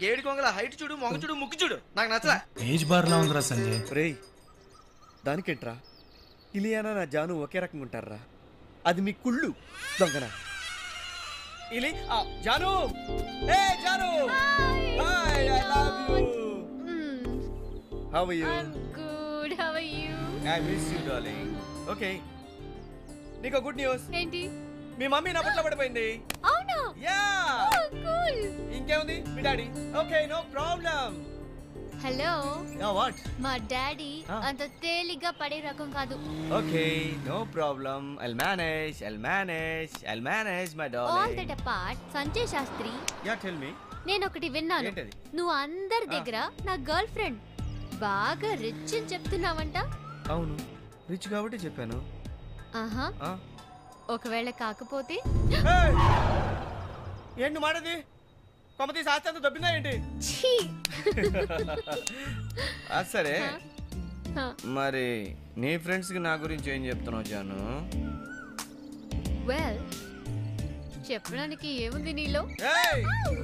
ఏడు కొంగల హైట్ చూడు మొగ చూడు ముక్కు చూడు నాకు నచ్చలా ఏజ్ బార్లా ఉందిరా సంజయ్ రేయ్ దానికేంట్రా ఇలియానా నా జాను ఒకే రకంగా ఉంటారా అది మీ కుళ్ళు దొంగన ఇలి ఆ, జాను ఏ జాను hi I love you how are you good how are you I miss you darling okay నీకు గుడ్ న్యూస్ ఏంటి మీ మమ్మీ నా పట్ల పడిపోయింది అవునా యా కూల్ ఇంకేముంది మీ daddy okay no problem hello yeah what మా డాడీ Ah. అంత తేలిగ్గా పడే రకం కాదు okay no problem I'll manage I'll manage I'll manage my all darling that apart Sanjay Shastri yeah tell me నేను ఒకటి విన్నాను ఏంటది? నువ్వు అందరి దగ్గర నా గర్ల్ ఫ్రెండ్ బాగా రిచ్ అని చెప్తున్నావంట అవును రిచ్ కాబట్టి చెప్పాను ఆహా ఆ? ఒకవేళ కాకపోతే ఏయ్! ఏంటి మాటది కొమ్మతి శాస్త్రంతో దొబ్బిందా ఏంటి ఛీ అది సరే హ. మరి నీ ఫ్రెండ్స్ కి నా గురించి ఏం చెప్తున్నావు జాను వెల్ చెప్పడానికి ఏముంది నీలో ఏయ్!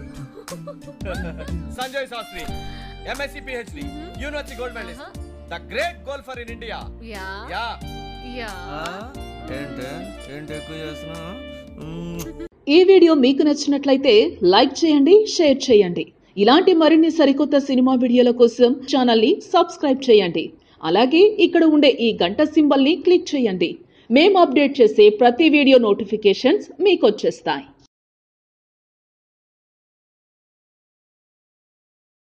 Sanjay Shastri MSc PhD university gold medalist the great golfer in India yeah yeah yeah ఏంటి ఏంటి ఎక్కువ చేస్తున్నావు మ్మ్. ఈ వీడియో మీకు నచ్చినట్లయితే లైక్ చేయండి షేర్ చేయండి ఇలాంటి మరిన్ని సరికొత్త సినిమా వీడియోల కోసం ఛానల్ని సబ్స్క్రైబ్ చేయండి అలాగే ఇక్కడ ఉండే ఈ గంట సింబల్ని క్లిక్ చేయండి మేము అప్డేట్ చేసే ప్రతి వీడియో నోటిఫికేషన్స్ మీకు వచ్చేస్తాయి